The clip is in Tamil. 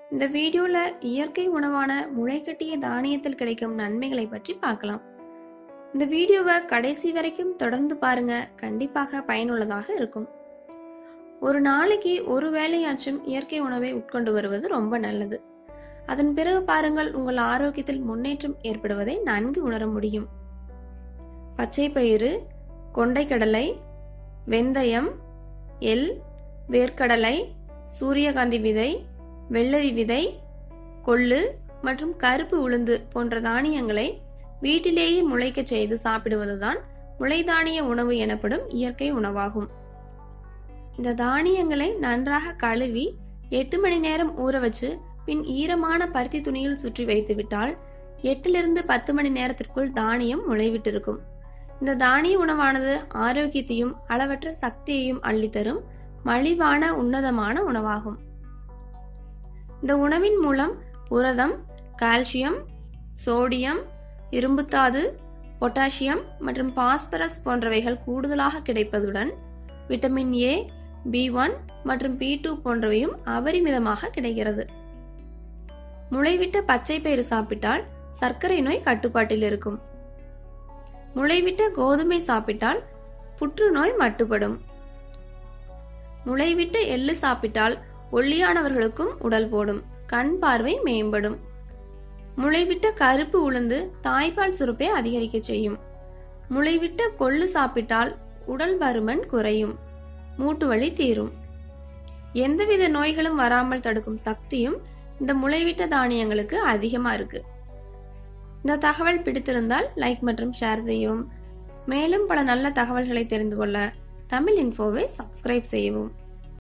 இந்த வீடியோல இயற்கை உணவான முளைக்கட்டிய தானியத்தில் கிடைக்கும் நன்மைகளை பற்றி பார்க்கலாம் இந்த வீடியோவை கடைசி வரைக்கும் தொடர்ந்து பாருங்க கண்டிப்பாக பயனுள்ளதாக இருக்கும் ஒரு நாளைக்கு ஒரு வேளையாச்சும் இயற்கை உணவை உட்கொண்டு வருவது ரொம்ப நல்லது அதன் பிறகு பாருங்கள் உங்கள் ஆரோக்கியத்தில் முன்னேற்றம் ஏற்படுவதை நன்கு உணர முடியும் பச்சை பயிறு கொண்டைக்கடலை வெந்தயம் எள் வேர்க்கடலை சூரியகாந்தி விதை வெள்ளரி விதை கொள்ளு மற்றும் கருப்பு உளுந்து போன்ற தானியங்களை வீட்டிலேயே முளைக்க செய்து சாப்பிடுவதுதான் முளைதானிய உணவு எனப்படும் இயற்கை உணவாகும் இந்த தானியங்களை நன்றாக கழுவி எட்டு மணி நேரம் ஊற வச்சு பின் ஈரமான பருத்தி துணியில் சுற்றி வைத்து விட்டால் எட்டிலிருந்து பத்து மணி நேரத்திற்குள் தானியம் முளைவிட்டிருக்கும் இந்த தானிய உணவானது ஆரோக்கியத்தையும் அளவற்ற சக்தியையும் அள்ளித்தரும் மலிவான உன்னதமான உணவாகும் இந்த உணவின் மூலம் புரதம் கால்சியம் சோடியம் இரும்புத்தாது பொட்டாசியம் மற்றும் பாஸ்பரஸ் போன்றவைகள் கூடுதலாக கிடைப்பதுடன் விட்டமின் ஏ பி ஒன் மற்றும் பி டூ போன்றவையும் அபரிமிதமாக கிடைக்கிறது முளைவிட்ட பச்சை பயிறு சாப்பிட்டால் சர்க்கரை நோய் கட்டுப்பாட்டில் இருக்கும் முளைவிட்ட கோதுமை சாப்பிட்டால் புற்றுநோய் மட்டுப்படும் முளைவிட்ட எள்ளு சாப்பிட்டால் ஒல்லியானவர்களுக்கும் உடல் போடும் கண் பார்வை மேம்படும் முளைவிட்ட கருப்பு உளுந்து தாய்ப்பால் சுரப்பை அதிகரிக்க செய்யும் முளைவிட்ட கொள்ளு சாப்பிட்டால் உடல் பருமன் குறையும் மூட்டு வலி தீரும் எந்தவித நோய்களும் வராமல் தடுக்கும் சக்தியும் இந்த முளைவிட்ட தானியங்களுக்கு அதிகமா இருக்கு இந்த தகவல் பிடித்திருந்தால் லைக் மற்றும் ஷேர் செய்யவும் மேலும் பல நல்ல தகவல்களை தெரிந்து கொள்ள தமிழ் இன்ஃபோவை சப்ஸ்கிரைப் செய்யவும்